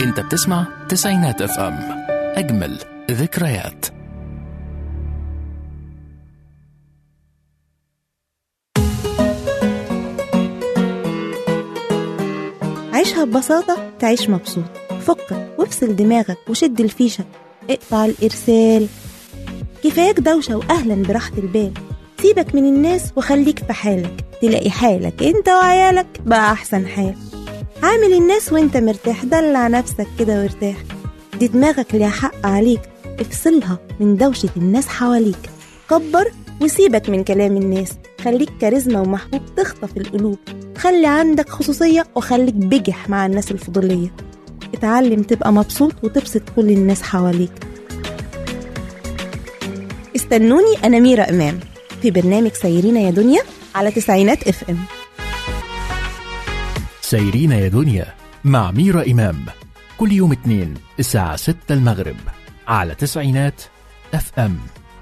انت بتسمع تسعينات اف ام اجمل ذكريات عيشها ببساطة تعيش مبسوط فكك وافصل دماغك وشد الفيشة اقطع الإرسال كفاياك دوشة وأهلا براحة البال سيبك من الناس وخليك في حالك تلاقي حالك انت وعيالك بقى أحسن حال عامل الناس وانت مرتاح دلع نفسك كده وارتاح دي دماغك ليها حق عليك افصلها من دوشة الناس حواليك كبر وسيبك من كلام الناس خليك كاريزما ومحبوب تخطف القلوب خلي عندك خصوصية وخليك بجح مع الناس الفضولية اتعلم تبقى مبسوط وتبسط كل الناس حواليك استنوني أنا ميرا إمام في برنامج سيرينا يا دنيا على تسعينات اف ام سيرين يا دنيا مع ميرا إمام كل يوم اثنين الساعة 6 المغرب على تسعينات اف ام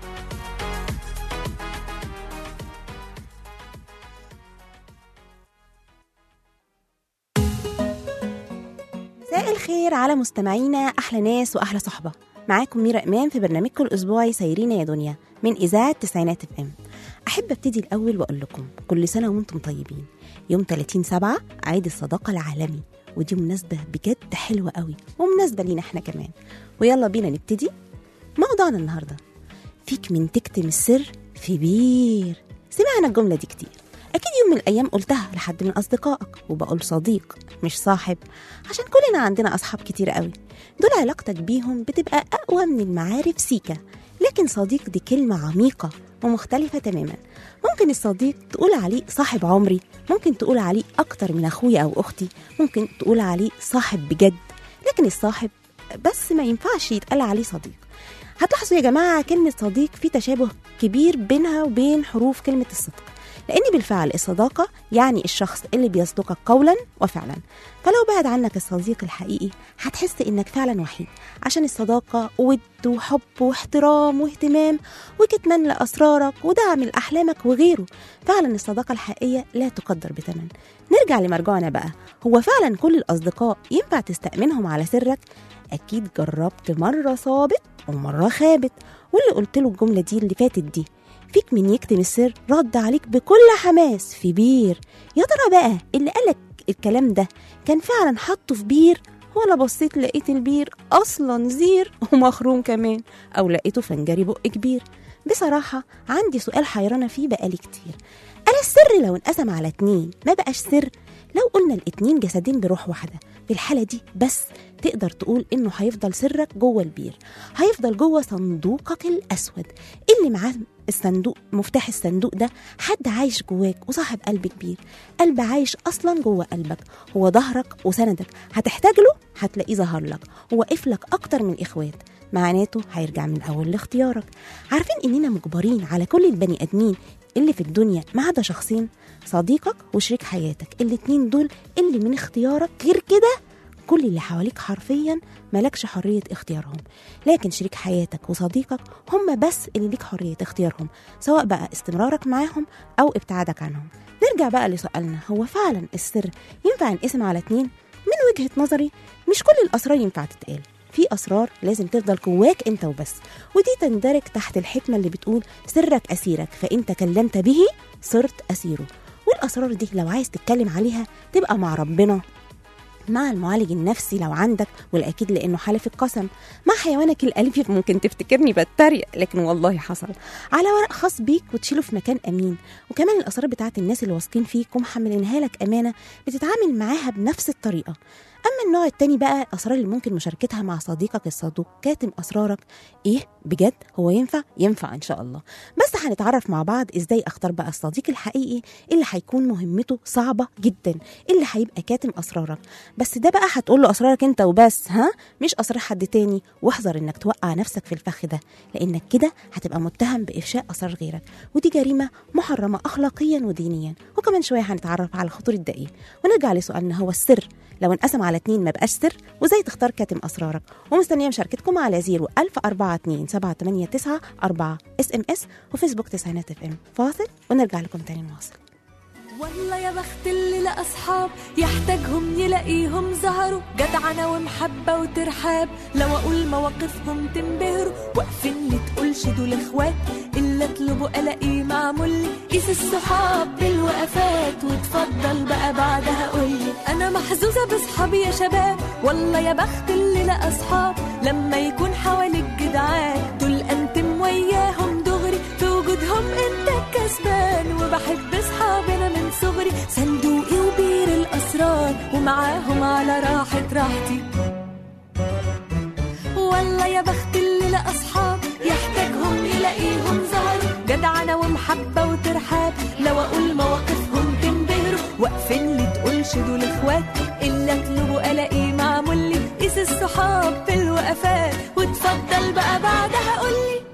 مساء الخير على مستمعينا احلى ناس واحلى صحبه معاكم ميرا امام في برنامجكم الاسبوعي سيرينا يا دنيا من اذاعه تسعينات اف ام احب ابتدي الاول واقول لكم كل سنه وانتم طيبين يوم 30 7 عيد الصداقه العالمي ودي مناسبه بجد حلوه قوي ومناسبه لينا احنا كمان ويلا بينا نبتدي موضوعنا النهارده فيك من تكتم السر في بير سمعنا الجمله دي كتير اكيد يوم من الايام قلتها لحد من اصدقائك وبقول صديق مش صاحب عشان كلنا عندنا اصحاب كتير قوي دول علاقتك بيهم بتبقى اقوى من المعارف سيكا لكن صديق دي كلمه عميقه ومختلفه تماما ممكن الصديق تقول عليه صاحب عمري ممكن تقول عليه اكتر من اخويا او اختي ممكن تقول عليه صاحب بجد لكن الصاحب بس ما ينفعش يتقال عليه صديق هتلاحظوا يا جماعة كلمة صديق في تشابه كبير بينها وبين حروف كلمة الصدق لأن بالفعل الصداقة يعني الشخص اللي بيصدقك قولا وفعلا فلو بعد عنك الصديق الحقيقي هتحس إنك فعلا وحيد عشان الصداقة ود وحب واحترام واهتمام وكتمان لأسرارك ودعم لأحلامك وغيره فعلا الصداقة الحقيقية لا تقدر بثمن نرجع لمرجعنا بقى هو فعلا كل الأصدقاء ينفع تستأمنهم على سرك أكيد جربت مرة صابت ومرة خابت واللي قلت له الجملة دي اللي فاتت دي فيك من يكتم السر رد عليك بكل حماس في بير يا ترى بقى اللي قالك الكلام ده كان فعلا حطه في بير ولا بصيت لقيت البير اصلا زير ومخروم كمان او لقيته فنجري بق كبير بصراحة عندي سؤال حيرانة فيه بقالي كتير أنا السر لو انقسم على اتنين ما بقاش سر لو قلنا الاتنين جسدين بروح واحدة في الحالة دي بس تقدر تقول إنه هيفضل سرك جوه البير هيفضل جوه صندوقك الأسود اللي معاه الصندوق مفتاح الصندوق ده حد عايش جواك وصاحب قلب كبير قلب عايش أصلا جوه قلبك هو ظهرك وسندك هتحتاج له هتلاقيه ظهر لك وواقف لك أكتر من الإخوات معناته هيرجع من الأول لاختيارك عارفين إننا مجبرين على كل البني آدمين اللي في الدنيا ما عدا شخصين صديقك وشريك حياتك الاتنين دول اللي من اختيارك غير كده كل اللي حواليك حرفيا ملكش حرية اختيارهم لكن شريك حياتك وصديقك هم بس اللي ليك حرية اختيارهم سواء بقى استمرارك معاهم أو ابتعادك عنهم نرجع بقى لسؤالنا هو فعلا السر ينفع ينقسم على اتنين من وجهة نظري مش كل الأسرار ينفع تتقال في أسرار لازم تفضل جواك أنت وبس ودي تندرج تحت الحكمة اللي بتقول سرك أسيرك فإن تكلمت به صرت أسيره والأسرار دي لو عايز تتكلم عليها تبقى مع ربنا مع المعالج النفسي لو عندك والأكيد لأنه حالف القسم مع حيوانك الأليف ممكن تفتكرني بتريق لكن والله حصل على ورق خاص بيك وتشيله في مكان أمين وكمان الأسرار بتاعت الناس اللي واثقين فيك ومحملينها لك أمانة بتتعامل معاها بنفس الطريقة أما النوع التاني بقى الأسرار اللي ممكن مشاركتها مع صديقك الصدوق كاتم أسرارك إيه بجد هو ينفع؟ ينفع إن شاء الله بس هنتعرف مع بعض إزاي أختار بقى الصديق الحقيقي اللي هيكون مهمته صعبة جدا اللي هيبقى كاتم أسرارك بس ده بقى هتقول له أسرارك أنت وبس ها مش أسرار حد تاني واحذر إنك توقع نفسك في الفخ ده لأنك كده هتبقى متهم بإفشاء أسرار غيرك ودي جريمة محرمة أخلاقيا ودينيا وكمان شوية هنتعرف على خطورة ده إيه ونرجع لسؤالنا هو السر لو انقسم على اتنين ما بقاش سر وازاي تختار كاتم اسرارك ومستنيه مشاركتكم على 0 1000 42 789 4 اس ام اس وفيسبوك تسعينات اف ام فاصل ونرجع لكم تاني نواصل والله يا بخت اللي لقى اصحاب يحتاجهم يلاقيهم ظهروا جدعنة ومحبة وترحاب لو اقول مواقفهم تنبهروا واقفين لي تقولش دول اخوات الا اطلبوا الاقيه معمول لي قيس الصحاب بالوقفات وتفضل بقى بعدها قولي انا محظوظة باصحابي يا شباب والله يا بخت اللي لقى اصحاب لما يكون حواليك جدعان دول انتم وياهم دغري في وجودهم انت الكسبان وبحب اصحابنا من صغري صندوقي وبير الاسرار ومعاهم على راحة راحتي والله يا بخت اللي لقى اصحاب يحتاجهم يلاقيهم ظهر جدعنة ومحبة وترحاب لو اقول مواقفهم تنبهروا واقفين لي تقولش دول اخوات الا اطلبوا الاقيه معمول لي قيس الصحاب في الوقفات وتفضل بقى بعدها قولي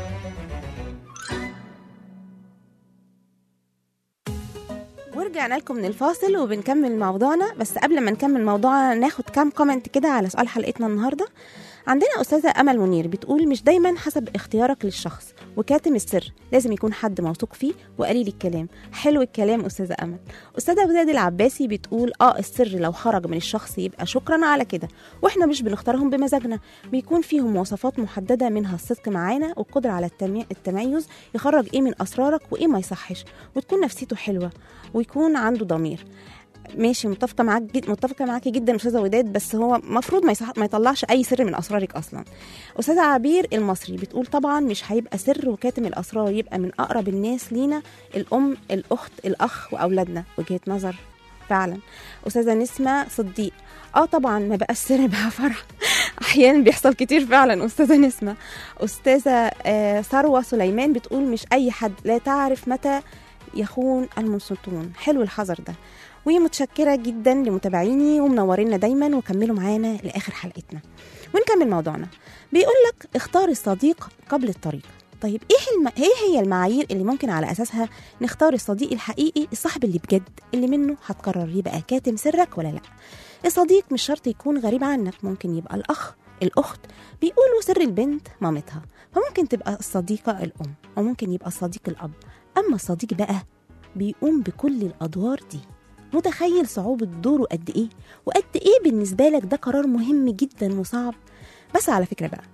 ورجعنا لكم من الفاصل وبنكمل موضوعنا بس قبل ما نكمل موضوعنا ناخد كام كومنت كده على سؤال حلقتنا النهارده عندنا أستاذة أمل منير بتقول مش دايما حسب اختيارك للشخص وكاتم السر لازم يكون حد موثوق فيه وقليل الكلام حلو الكلام أستاذة أمل أستاذة وداد العباسي بتقول اه السر لو خرج من الشخص يبقى شكرا على كده واحنا مش بنختارهم بمزاجنا بيكون فيهم مواصفات محددة منها الصدق معانا والقدرة على التمي- التميز يخرج ايه من أسرارك وايه ما يصحش وتكون نفسيته حلوة ويكون عنده ضمير ماشي متفقه معاك جد متفقه معاكي جدا استاذه وداد بس هو المفروض ما, يصح... ما يطلعش اي سر من اسرارك اصلا استاذه عبير المصري بتقول طبعا مش هيبقى سر وكاتم الاسرار يبقى من اقرب الناس لينا الام الاخت الاخ واولادنا وجهه نظر فعلا استاذه نسمه صديق اه طبعا ما بقى السر بقى فرح احيانا بيحصل كتير فعلا استاذه نسمه استاذه آه ثروه سليمان بتقول مش اي حد لا تعرف متى يخون المنصتون حلو الحذر ده ومتشكرة جدا لمتابعيني ومنورينا دايما وكملوا معانا لآخر حلقتنا ونكمل موضوعنا بيقول لك اختار الصديق قبل الطريق طيب ايه الم... ايه هي المعايير اللي ممكن على اساسها نختار الصديق الحقيقي الصاحب اللي بجد اللي منه هتقرر يبقى كاتم سرك ولا لا الصديق مش شرط يكون غريب عنك ممكن يبقى الاخ الاخت بيقولوا سر البنت مامتها فممكن تبقى الصديقه الام او ممكن يبقى الصديق الاب اما الصديق بقى بيقوم بكل الادوار دي متخيل صعوبة دوره قد إيه؟ وقد إيه بالنسبة لك ده قرار مهم جدا وصعب؟ بس على فكرة بقى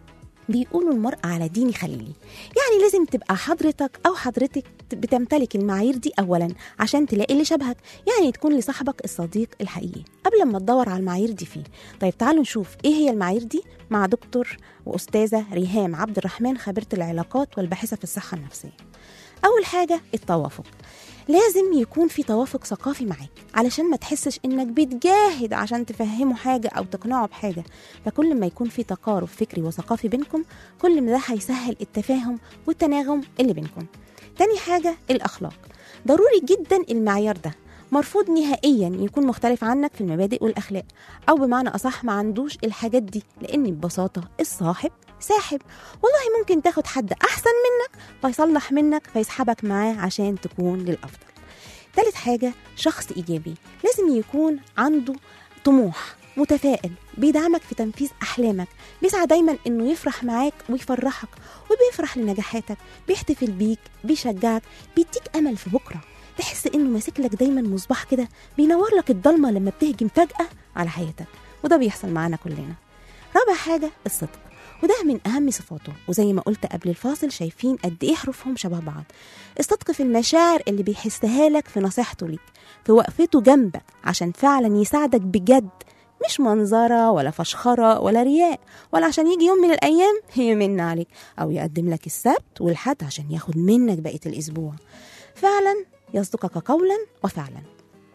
بيقولوا المرء على دين خليلي يعني لازم تبقى حضرتك أو حضرتك بتمتلك المعايير دي أولا عشان تلاقي اللي شبهك يعني تكون لصاحبك الصديق الحقيقي قبل ما تدور على المعايير دي فيه طيب تعالوا نشوف إيه هي المعايير دي مع دكتور وأستاذة ريهام عبد الرحمن خبيرة العلاقات والباحثة في الصحة النفسية أول حاجة التوافق لازم يكون في توافق ثقافي معاك علشان ما تحسش انك بتجاهد عشان تفهمه حاجة او تقنعه بحاجة فكل ما يكون في تقارب فكري وثقافي بينكم كل ما ده هيسهل التفاهم والتناغم اللي بينكم تاني حاجة الأخلاق ضروري جدا المعيار ده مرفوض نهائيا يكون مختلف عنك في المبادئ والأخلاق أو بمعنى أصح ما عندوش الحاجات دي لأن ببساطة الصاحب ساحب والله ممكن تاخد حد أحسن منك فيصلح منك فيسحبك معاه عشان تكون للأفضل تالت حاجة شخص إيجابي لازم يكون عنده طموح متفائل بيدعمك في تنفيذ أحلامك بيسعى دايما إنه يفرح معاك ويفرحك وبيفرح لنجاحاتك بيحتفل بيك بيشجعك بيديك أمل في بكرة تحس إنه ماسك لك دايما مصباح كده بينور لك الضلمة لما بتهجم فجأة على حياتك وده بيحصل معانا كلنا رابع حاجة الصدق وده من أهم صفاته وزي ما قلت قبل الفاصل شايفين قد إيه حروفهم شبه بعض الصدق في المشاعر اللي بيحسها لك في نصيحته ليك في وقفته جنبك عشان فعلا يساعدك بجد مش منظرة ولا فشخرة ولا رياء ولا عشان يجي يوم من الأيام يمن عليك أو يقدم لك السبت والحد عشان ياخد منك بقية الأسبوع فعلا يصدقك قولا وفعلا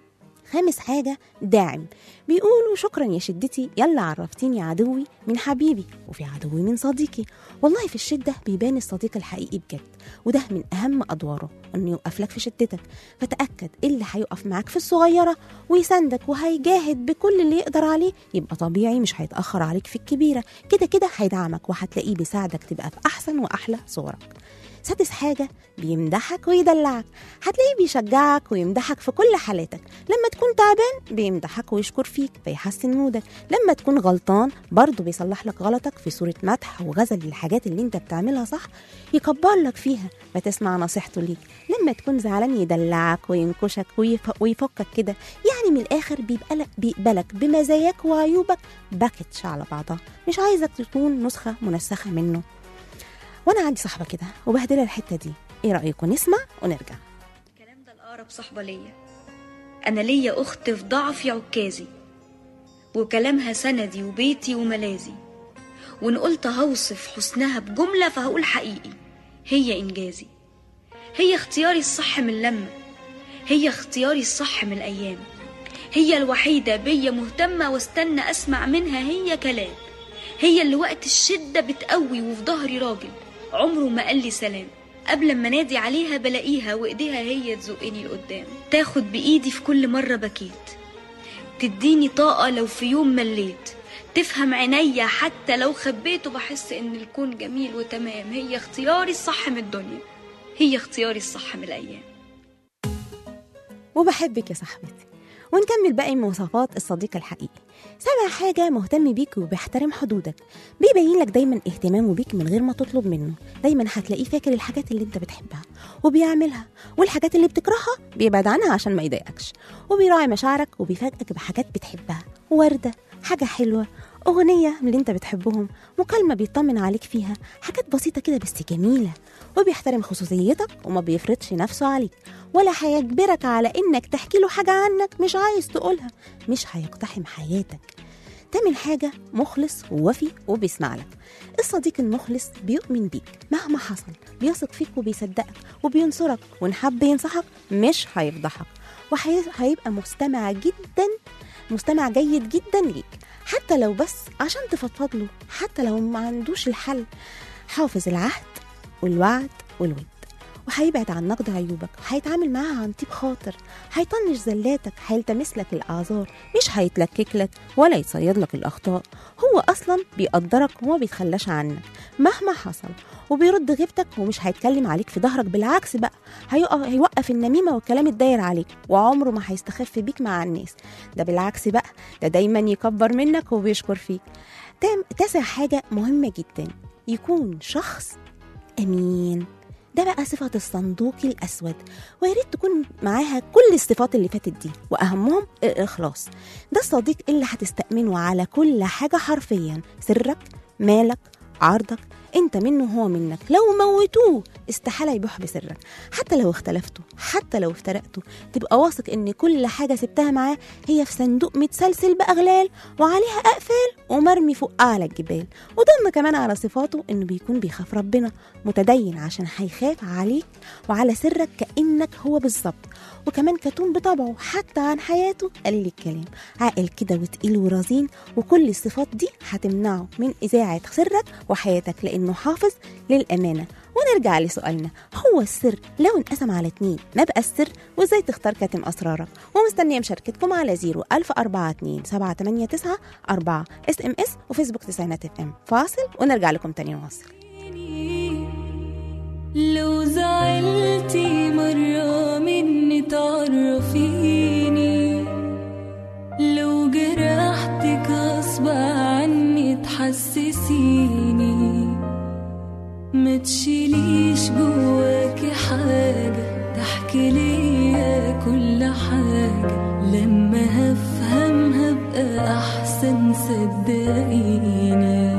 خامس حاجة داعم بيقولوا شكرا يا شدتي يلا عرفتيني عدوي من حبيبي وفي عدوي من صديقي والله في الشدة بيبان الصديق الحقيقي بجد وده من أهم أدواره إنه يوقف لك في شدتك فتأكد اللي هيقف معاك في الصغيرة ويساندك وهيجاهد بكل اللي يقدر عليه يبقى طبيعي مش هيتأخر عليك في الكبيرة كده كده هيدعمك وهتلاقيه بيساعدك تبقى في أحسن وأحلى صورك سادس حاجة بيمدحك ويدلعك هتلاقيه بيشجعك ويمدحك في كل حالاتك لما تكون تعبان بيمدحك ويشكر فيك فيحسن مودك لما تكون غلطان برضه بيصلح لك غلطك في صورة مدح وغزل للحاجات اللي انت بتعملها صح يكبر لك فيها فتسمع نصيحته ليك لما تكون زعلان يدلعك وينكشك ويف- ويفكك كده يعني من الآخر بيبقى بيقبلك بمزاياك وعيوبك باكتش على بعضها مش عايزك تكون نسخة منسخة منه وانا عندي صاحبة كده وبهدلها الحتة دي ايه رأيكم نسمع ونرجع الكلام ده الأقرب صحبة ليا أنا ليا أخت في ضعفي عكازي وكلامها سندي وبيتي وملاذي وإن قلت هوصف حسنها بجملة فهقول حقيقي هي إنجازي هي اختياري الصح من لما هي اختياري الصح من الأيام هي الوحيدة بيا مهتمة واستنى أسمع منها هي كلام هي اللي وقت الشدة بتقوي وفي ظهري راجل عمره ما قال لي سلام قبل ما نادي عليها بلاقيها وايديها هي تزقني لقدام تاخد بايدي في كل مرة بكيت تديني طاقة لو في يوم مليت تفهم عينيا حتى لو خبيت وبحس ان الكون جميل وتمام هي اختياري الصح من الدنيا هي اختياري الصح من الايام وبحبك يا صاحبتي ونكمل باقي مواصفات الصديق الحقيقي سابع حاجة مهتم بيك وبيحترم حدودك بيبين لك دايما اهتمامه بيك من غير ما تطلب منه دايما هتلاقيه فاكر الحاجات اللي انت بتحبها وبيعملها والحاجات اللي بتكرهها بيبعد عنها عشان ما يضايقكش وبيراعي مشاعرك وبيفاجئك بحاجات بتحبها وردة حاجة حلوة أغنية من اللي انت بتحبهم مكالمة بيطمن عليك فيها حاجات بسيطة كده بس جميلة وبيحترم خصوصيتك وما بيفرضش نفسه عليك ولا هيجبرك على انك تحكي له حاجة عنك مش عايز تقولها مش هيقتحم حياتك تامن حاجة مخلص ووفي وبيسمع لك الصديق المخلص بيؤمن بيك مهما حصل بيثق فيك وبيصدقك وبينصرك وإن حب ينصحك مش هيفضحك وهيبقى مستمع جدا مستمع جيد جدا ليك حتى لو بس عشان تفضفض له حتى لو ما عندوش الحل حافظ العهد والوعد والود وهيبعد عن نقد عيوبك وهيتعامل معاها عن طيب خاطر هيطنش زلاتك هيلتمس لك الاعذار مش هيتلكك لك ولا يتصيد لك الاخطاء هو اصلا بيقدرك وما بيتخلاش عنك مهما حصل وبيرد غيبتك ومش هيتكلم عليك في ظهرك بالعكس بقى هيقف هيوقف النميمه والكلام الداير عليك وعمره ما هيستخف بيك مع الناس ده بالعكس بقى ده دايما يكبر منك وبيشكر فيك تام- تاسع حاجه مهمه جدا يكون شخص امين ده بقى صفة الصندوق الأسود ويا ريت تكون معاها كل الصفات اللي فاتت دي وأهمهم الإخلاص ده الصديق اللي هتستأمنه على كل حاجة حرفيا سرك مالك عرضك انت منه هو منك لو موتوه استحالة يبوح بسرك حتى لو اختلفتوا حتى لو افترقتوا تبقى واثق ان كل حاجة سبتها معاه هي في صندوق متسلسل بأغلال وعليها أقفال ومرمي فوق أعلى الجبال وضمن كمان على صفاته انه بيكون بيخاف ربنا متدين عشان هيخاف عليك وعلى سرك كأنك هو بالظبط وكمان كتوم بطبعه حتى عن حياته قليل الكلام عاقل كده وتقيل ورزين وكل الصفات دي هتمنعه من إذاعة سرك وحياتك لأنه حافظ للأمانة ونرجع لسؤالنا هو السر لو انقسم على اتنين ما بقى السر وازاي تختار كاتم أسرارك ومستنية مشاركتكم على 0 1042 789 4 اس ام اس وفيسبوك تسعينات اف ام فاصل ونرجع لكم تاني نواصل لو زعلتي مرة مني تعرفيني لو جرحتك غصب عني تحسسيني ما تشيليش جواكي حاجة تحكي ليا كل حاجة لما هفهم هبقى أحسن صدقيني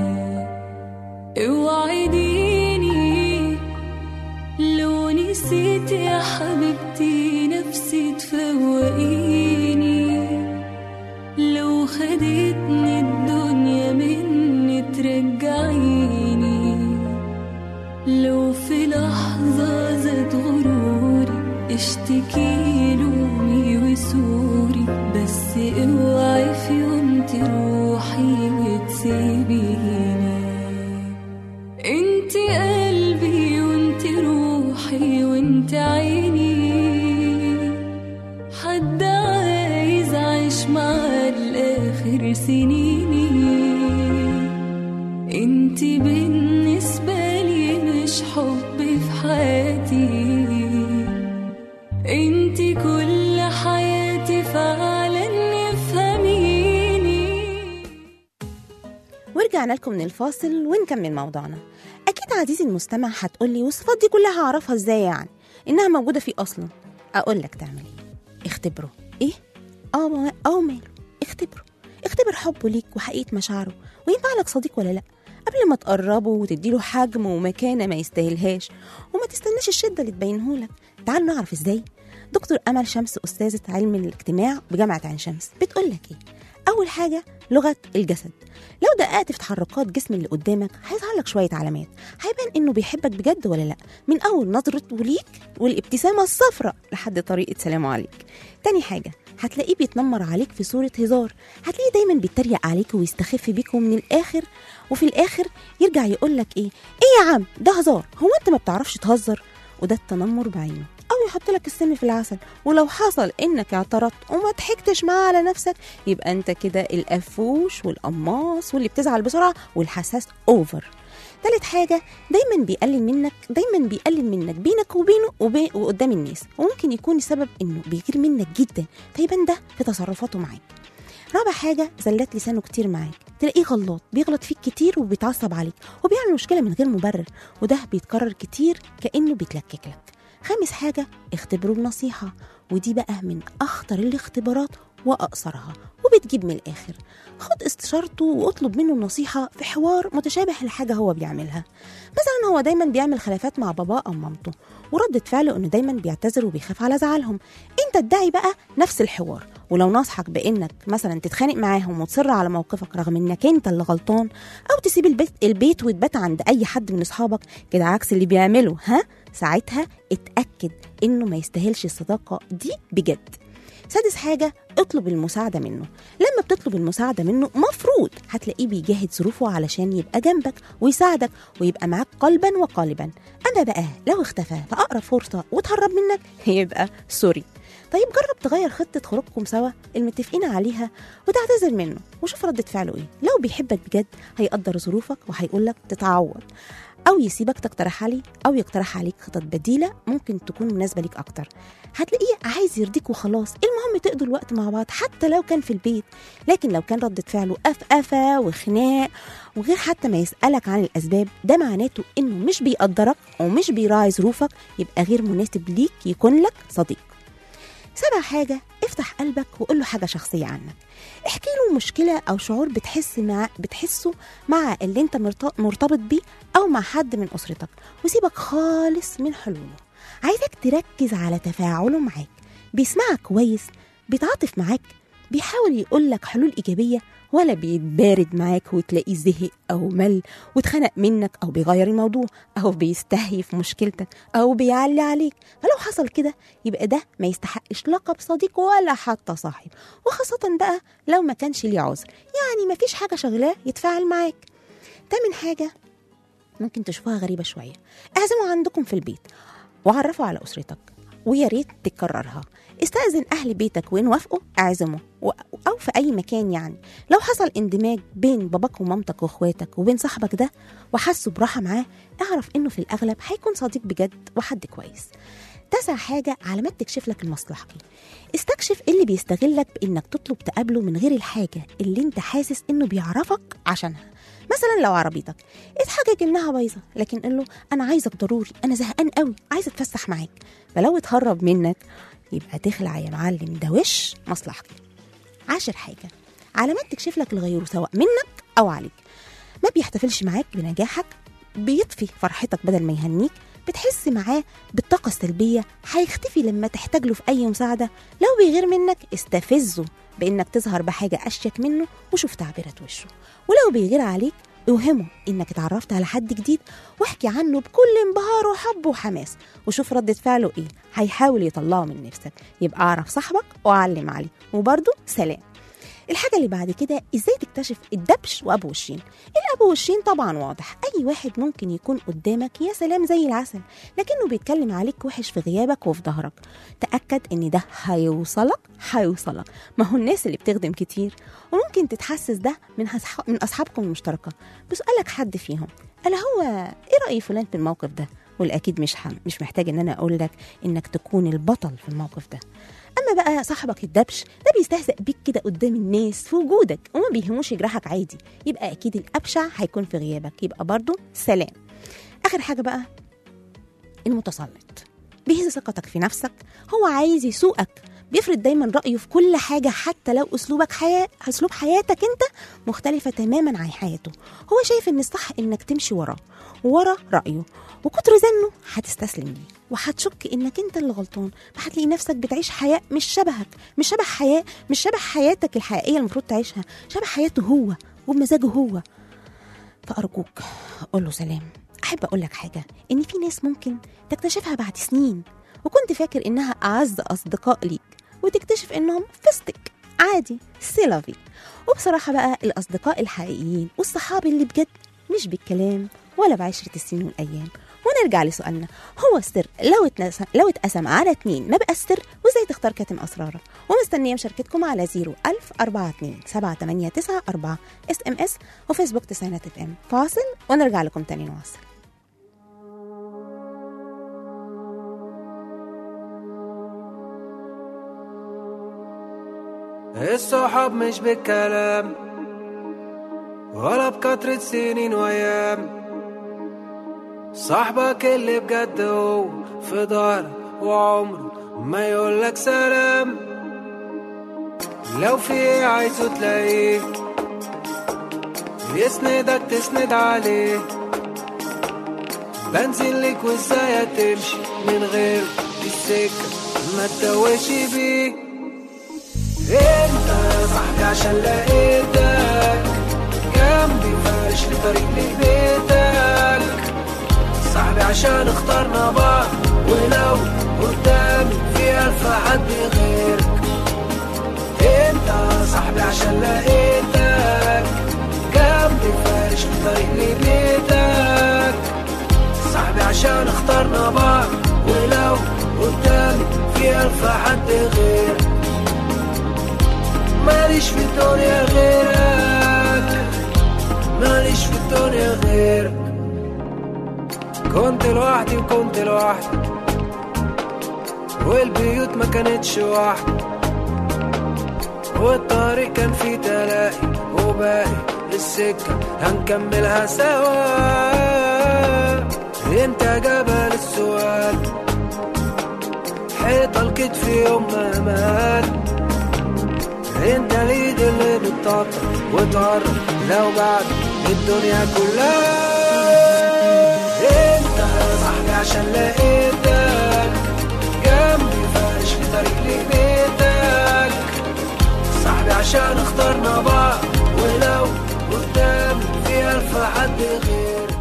اوعديني لو نسيت يا حبيبتي نفسي تفوقيني لو خدتني الدنيا مني ترجعيني لو في لحظة زاد غروري اشتكي لومي وسوري بس اوعي في يوم تروحي وتسيبيني انت قلبي وانت روحي وانت عيني حد عايز اعيش معاه لاخر سنيني انت بالنسبة لي مش حب في حياتي ورجعنا لكم من الفاصل ونكمل موضوعنا اكيد عزيزي المستمع هتقولي والصفات دي كلها هعرفها ازاي يعني انها موجوده فيه اصلا اقول لك تعمل ايه اختبره ايه اه ما- اه ماله اختبره اختبر حبه ليك وحقيقه مشاعره وينفع لك صديق ولا لا قبل ما تقربه وتديله حجم ومكانه ما يستاهلهاش وما تستناش الشده اللي تبينهولك تعالوا نعرف ازاي دكتور امل شمس استاذه علم الاجتماع بجامعه عين شمس بتقول لك ايه اول حاجه لغه الجسد لو دققت في تحركات جسم اللي قدامك هيظهر لك شويه علامات هيبان انه بيحبك بجد ولا لا من اول نظرته ليك والابتسامه الصفراء لحد طريقه سلامه عليك تاني حاجه هتلاقيه بيتنمر عليك في صوره هزار هتلاقيه دايما بيتريق عليك ويستخف بيك ومن الاخر وفي الاخر يرجع يقول لك ايه ايه يا عم ده هزار هو انت ما بتعرفش تهزر وده التنمر بعينه او يحط لك السم في العسل ولو حصل انك اعترضت وما ضحكتش معاه على نفسك يبقى انت كده القفوش والقماص واللي بتزعل بسرعه والحساس اوفر تالت حاجة دايما بيقلل منك دايما بيقلل منك بينك وبينه وبي وقدام الناس وممكن يكون السبب انه بيغير منك جدا فيبان ده في تصرفاته معاك رابع حاجة زلات لسانه كتير معاك تلاقيه غلط بيغلط فيك كتير وبيتعصب عليك وبيعمل مشكلة من غير مبرر وده بيتكرر كتير كأنه بيتلكك لك خامس حاجة اختبره بنصيحة ودي بقى من أخطر الاختبارات وأقصرها وبتجيب من الآخر خد استشارته واطلب منه النصيحة في حوار متشابه لحاجة هو بيعملها مثلا هو دايما بيعمل خلافات مع باباه أو مامته وردة فعله إنه دايما بيعتذر وبيخاف على زعلهم أنت ادعي بقى نفس الحوار ولو نصحك بإنك مثلا تتخانق معاهم وتصر على موقفك رغم إنك أنت اللي غلطان أو تسيب البيت, البيت وتبات عند أي حد من أصحابك كده عكس اللي بيعمله ها ساعتها اتأكد إنه ما يستاهلش الصداقة دي بجد سادس حاجة اطلب المساعدة منه لما بتطلب المساعدة منه مفروض هتلاقيه بيجهز ظروفه علشان يبقى جنبك ويساعدك ويبقى معاك قلبا وقالبا أما بقى لو اختفى في أقرب فرصة وتهرب منك يبقى سوري طيب جرب تغير خطة خروجكم سوا المتفقين عليها وتعتذر منه وشوف ردة فعله ايه لو بيحبك بجد هيقدر ظروفك وهيقولك تتعوض أو يسيبك تقترح عليه أو يقترح عليك خطط بديلة ممكن تكون مناسبة ليك أكتر هتلاقيه عايز يرضيك وخلاص المهم تقضوا الوقت مع بعض حتى لو كان في البيت لكن لو كان ردة فعله أفأفة وخناق وغير حتى ما يسألك عن الأسباب ده معناته إنه مش بيقدرك ومش بيراعي ظروفك يبقى غير مناسب ليك يكون لك صديق سابع حاجة افتح قلبك وقول له حاجة شخصية عنك احكي له مشكلة أو شعور بتحس مع بتحسه مع اللي انت مرت- مرتبط بيه أو مع حد من أسرتك وسيبك خالص من حلوله عايزك تركز على تفاعله معاك بيسمعك كويس بيتعاطف معاك بيحاول يقول لك حلول إيجابية ولا بيتبارد معاك وتلاقيه زهق أو مل واتخنق منك أو بيغير الموضوع أو بيستهي في مشكلتك أو بيعلي عليك فلو حصل كده يبقى ده ما يستحقش لقب صديق ولا حتى صاحب وخاصة بقى لو ما كانش ليه عذر يعني ما فيش حاجة شغلاه يتفاعل معاك تامن حاجة ممكن تشوفوها غريبة شوية اعزموا عندكم في البيت وعرفوا على أسرتك ويا ريت تكررها استأذن أهل بيتك وإن وافقوا اعزموا و- أو في أي مكان يعني لو حصل اندماج بين باباك ومامتك واخواتك وبين صاحبك ده وحسوا براحة معاه اعرف إنه في الأغلب هيكون صديق بجد وحد كويس تسع حاجة علامات تكشف لك المصلحة استكشف اللي بيستغلك بإنك تطلب تقابله من غير الحاجة اللي انت حاسس إنه بيعرفك عشانها مثلا لو عربيتك اتحجج انها بايظه لكن قول له انا عايزك ضروري انا زهقان قوي عايز اتفسح معاك فلو اتهرب منك يبقى تخلع يا معلم ده وش مصلحتي عاشر حاجه علامات تكشف لك الغيور سواء منك او عليك ما بيحتفلش معاك بنجاحك بيطفي فرحتك بدل ما يهنيك بتحس معاه بالطاقة السلبية هيختفي لما تحتاج له في أي مساعدة لو بيغير منك استفزه بإنك تظهر بحاجة أشيك منه وشوف تعبيرات وشه ولو بيغير عليك اوهمه انك اتعرفت على حد جديد واحكي عنه بكل انبهار وحب وحماس وشوف ردة فعله ايه هيحاول يطلعه من نفسك يبقى اعرف صاحبك وعلم عليه وبرضه سلام الحاجة اللي بعد كده ازاي تكتشف الدبش وابو وشين الابو وشين طبعا واضح اي واحد ممكن يكون قدامك يا سلام زي العسل لكنه بيتكلم عليك وحش في غيابك وفي ظهرك تأكد ان ده هيوصلك هيوصلك ما هو الناس اللي بتخدم كتير وممكن تتحسس ده من أصح- من اصحابكم المشتركة بسألك حد فيهم قال هو ايه رأي فلان في الموقف ده والاكيد مش حم مش محتاج ان انا اقول لك انك تكون البطل في الموقف ده اما بقى صاحبك الدبش ده بيستهزأ بيك كده قدام الناس في وجودك وما بيهموش يجرحك عادي يبقى اكيد الابشع هيكون في غيابك يبقى برضه سلام اخر حاجه بقى المتسلط بيهز ثقتك في نفسك هو عايز يسوقك بيفرض دايما رأيه في كل حاجة حتى لو أسلوبك حياة أسلوب حياتك أنت مختلفة تماما عن حياته هو شايف إن الصح إنك تمشي وراه ورا رأيه وكتر زنه هتستسلم ليه وهتشك إنك أنت اللي غلطان فهتلاقي نفسك بتعيش حياة مش شبهك مش شبه حياة مش شبه حياتك الحقيقية المفروض تعيشها شبه حياته هو وبمزاجه هو فأرجوك قول له سلام أحب أقول لك حاجة إن في ناس ممكن تكتشفها بعد سنين وكنت فاكر إنها أعز أصدقاء ليك وتكتشف إنهم فستك عادي سيلافي وبصراحة بقى الأصدقاء الحقيقيين والصحاب اللي بجد مش بالكلام ولا بعشرة السنين والأيام ونرجع لسؤالنا هو السر لو اتنس... لو اتقسم على اتنين ما بقى السر وازاي تختار كاتم اسرارك ومستنيه مشاركتكم على 01000 42 789 اس ام اس وفيسبوك تسعينات اف ام فاصل ونرجع لكم تاني نواصل الصحاب مش بالكلام ولا بكترة سنين وأيام صاحبك اللي بجد هو في ظهرك وعمره ما يقولك سلام لو في ايه عايزه تلاقيه يسندك تسند عليه بنزل لك وازاي هتمشي من غير السكة ما تتوهش بيه انت صاحبي عشان لقيتك جنبي فرش لطريق لبيتك صاحبي عشان اخترنا بعض ولو قدامي في ألف حد غيرك انت صاحبي عشان لقيتك جنبي فرش لطريق لبيتك صاحبي عشان اخترنا بعض ولو قدامي في ألف حد غيرك ماليش في الدنيا غيرك ماليش في الدنيا غيرك كنت لوحدي وكنت لوحدي والبيوت ما كانتش واحدة والطريق كان فيه تلاقي وباقي السكة هنكملها سوا انت جبل السؤال حيطة الكتف يوم ما مات انت اليد اللي بتطاطا وتقرب لو بعد الدنيا كلها انت صاحبي عشان لقيتك جنبي فرش في طريق لبيتك صاحبي عشان اخترنا بعض ولو قدامي في ألف حد غيرك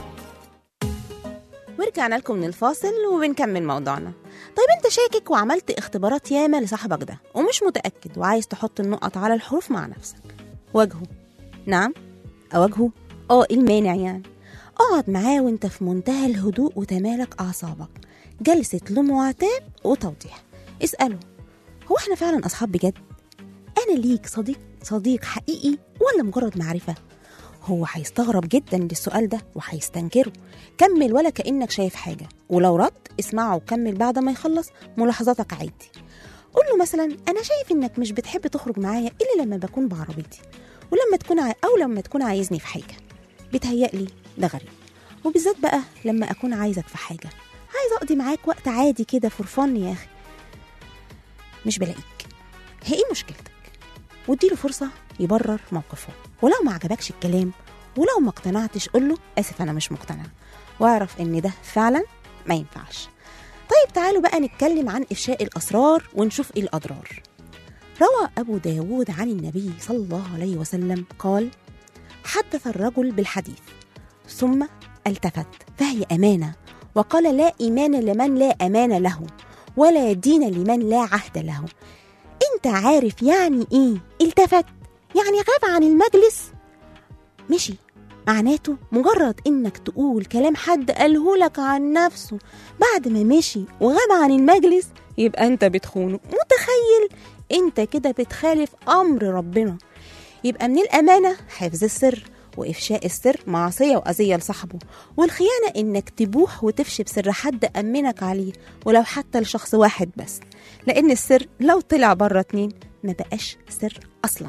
ورجعنا لكم من الفاصل وبنكمل موضوعنا طيب انت شاكك وعملت اختبارات ياما لصاحبك ده ومش متأكد وعايز تحط النقط على الحروف مع نفسك واجهه نعم أواجهه اه ايه المانع يعني اقعد معاه وانت في منتهى الهدوء وتمالك أعصابك جلسة لوم وعتاب وتوضيح اسأله هو احنا فعلا أصحاب بجد أنا ليك صديق صديق حقيقي ولا مجرد معرفة هو هيستغرب جدا للسؤال ده وهيستنكره كمل ولا كأنك شايف حاجة ولو رد اسمعه وكمل بعد ما يخلص ملاحظاتك عادي قول له مثلا أنا شايف إنك مش بتحب تخرج معايا إلا لما بكون بعربيتي ولما تكون ع... أو لما تكون عايزني في حاجة بيتهيألي ده غريب وبالذات بقى لما أكون عايزك في حاجة عايز أقضي معاك وقت عادي كده فور يا أخي مش بلاقيك هي إيه مشكلتك واديله فرصة يبرر موقفه ولو ما عجبكش الكلام ولو ما اقتنعتش قوله آسف أنا مش مقتنع واعرف إن ده فعلا ما ينفعش طيب تعالوا بقى نتكلم عن إفشاء الأسرار ونشوف إيه الأضرار روى أبو داود عن النبي صلى الله عليه وسلم قال حدث الرجل بالحديث ثم التفت فهي أمانة وقال لا إيمان لمن لا أمان له ولا دين لمن لا عهد له انت عارف يعني ايه التفت يعني غاب عن المجلس مشي معناته مجرد انك تقول كلام حد قاله لك عن نفسه بعد ما مشي وغاب عن المجلس يبقى انت بتخونه متخيل انت كده بتخالف امر ربنا يبقى من الامانه حفظ السر وإفشاء السر معصية وأذية لصاحبه والخيانة إنك تبوح وتفشي بسر حد أمنك عليه ولو حتى لشخص واحد بس لأن السر لو طلع بره اتنين ما بقاش سر أصلاً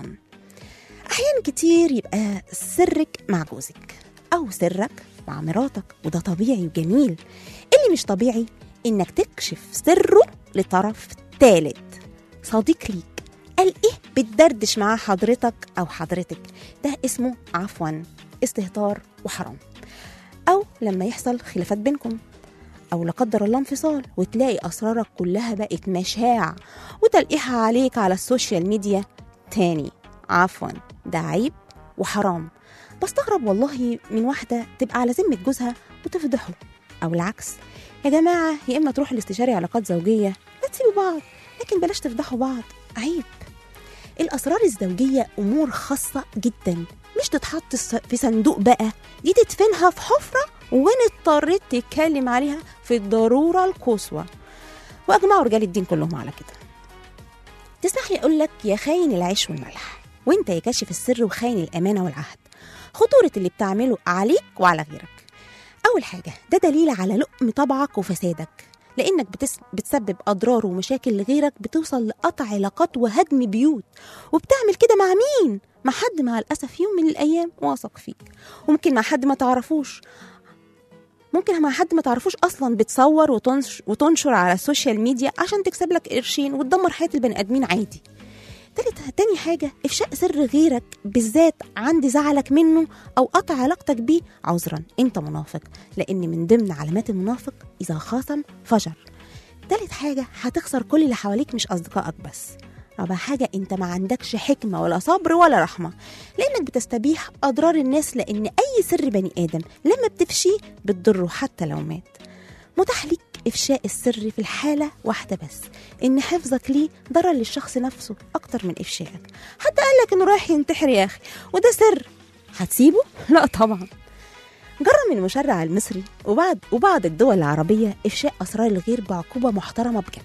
أحيان كتير يبقى سرك مع جوزك أو سرك مع مراتك وده طبيعي وجميل اللي مش طبيعي إنك تكشف سره لطرف تالت صديق ليك قال إيه بتدردش مع حضرتك أو حضرتك ده اسمه عفوا استهتار وحرام أو لما يحصل خلافات بينكم أو لا قدر الله انفصال وتلاقي أسرارك كلها بقت مشاع وتلقيها عليك على السوشيال ميديا تاني عفوا ده عيب وحرام بستغرب والله من واحدة تبقى على ذمة جوزها وتفضحه أو العكس يا جماعة يا إما تروح لاستشاري علاقات زوجية لا تسيبوا بعض لكن بلاش تفضحوا بعض عيب الأسرار الزوجية أمور خاصة جدا مش تتحط الس- في صندوق بقى دي تدفنها في حفرة وإن اضطريت تتكلم عليها في الضرورة القصوى وأجمعوا رجال الدين كلهم على كده تسمح لي أقول لك يا خاين العيش والملح وانت يا كاشف السر وخاين الأمانة والعهد خطورة اللي بتعمله عليك وعلى غيرك أول حاجة ده دليل على لؤم طبعك وفسادك لأنك بتس... بتسبب أضرار ومشاكل لغيرك بتوصل لقطع علاقات وهدم بيوت وبتعمل كده مع مين؟ مع حد مع الأسف يوم من الأيام واثق فيك وممكن مع حد ما تعرفوش ممكن مع حد ما تعرفوش اصلا بتصور وتنش... وتنشر على السوشيال ميديا عشان تكسب لك قرشين وتدمر حياه البني ادمين عادي تالت تاني حاجة إفشاء سر غيرك بالذات عند زعلك منه أو قطع علاقتك بيه عذرا أنت منافق لأن من ضمن علامات المنافق إذا خاصم فجر تالت حاجة هتخسر كل اللي حواليك مش أصدقائك بس رابع حاجة أنت ما عندكش حكمة ولا صبر ولا رحمة لأنك بتستبيح أضرار الناس لأن أي سر بني آدم لما بتفشيه بتضره حتى لو مات متاح ليك إفشاء السر في الحالة واحدة بس إن حفظك ليه ضرر للشخص نفسه أكتر من إفشائك حد قال لك إنه رايح ينتحر يا أخي وده سر هتسيبه؟ لا طبعا جرم المشرع المصري وبعض وبعض الدول العربية إفشاء أسرار الغير بعقوبة محترمة بجد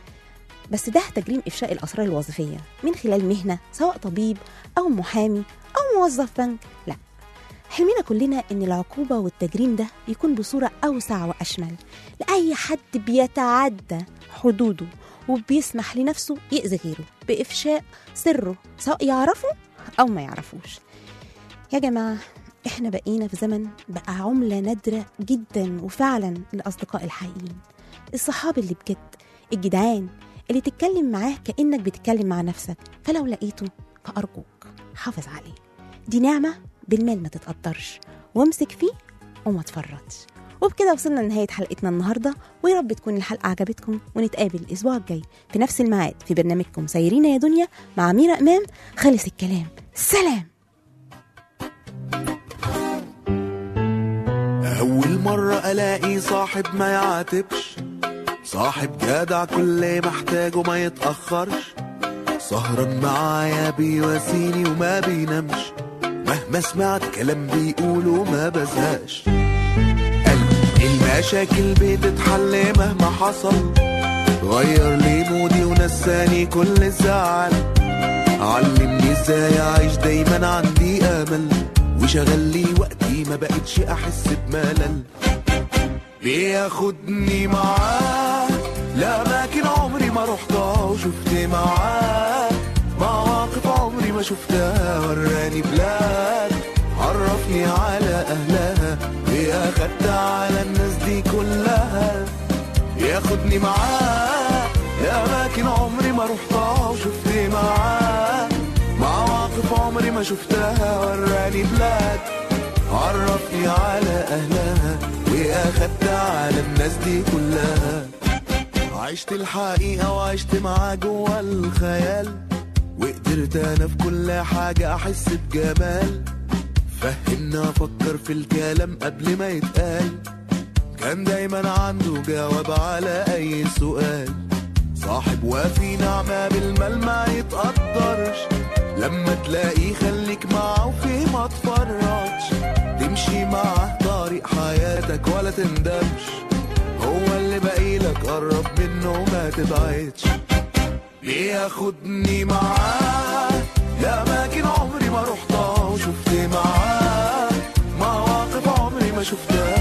بس ده تجريم إفشاء الأسرار الوظيفية من خلال مهنة سواء طبيب أو محامي أو موظف بنك لا حلمنا كلنا إن العقوبة والتجريم ده يكون بصورة أوسع وأشمل لأي حد بيتعدى حدوده وبيسمح لنفسه يأذي غيره بإفشاء سره سواء يعرفه أو ما يعرفوش يا جماعة إحنا بقينا في زمن بقى عملة نادرة جدا وفعلا الأصدقاء الحقيقيين الصحاب اللي بجد الجدعان اللي تتكلم معاه كأنك بتتكلم مع نفسك فلو لقيته فأرجوك حافظ عليه دي نعمة بالمال ما تتقدرش وامسك فيه وما تفرطش وبكده وصلنا لنهاية حلقتنا النهاردة ويا رب تكون الحلقة عجبتكم ونتقابل الأسبوع الجاي في نفس الميعاد في برنامجكم سايرين يا دنيا مع ميرا إمام خلص الكلام سلام أول مرة ألاقي صاحب ما يعاتبش صاحب جدع كل ما احتاجه ما يتأخرش سهران معايا بيواسيني وما بينامش مهما سمعت كلام بيقوله ما بزهقش قلبي المشاكل بتتحل مهما حصل غير لي مودي ونساني كل الزعل علمني ازاي اعيش دايما عندي امل وشغل لي وقتي ما بقتش احس بملل بياخدني معاه لأماكن عمري ما رحتها وشفت معاه مواقف عمري ما شفتها وراني بلاد عرفني على أهلها وأخدت على الناس دي كلها ياخدني معاه لأماكن عمري ما رحتها وشفت معاه مواقف عمري ما شفتها وراني بلاد عرفني على أهلها وأخدت على الناس دي كلها عشت الحقيقة وعشت معاه جوا الخيال وقدرت أنا في كل حاجة أحس بجمال فهمنا أفكر في الكلام قبل ما يتقال كان دايما عنده جواب على أي سؤال صاحب وفي نعمة بالمال ما يتقدرش لما تلاقيه خليك معاه وفيه ما تفرطش تمشي معاه طريق حياتك ولا تندمش هو اللي باقيلك قرب منه ما تبعدش بياخدني معاه لأماكن عمري ما رحتها وشفت معاه مواقف عمري ما شفتها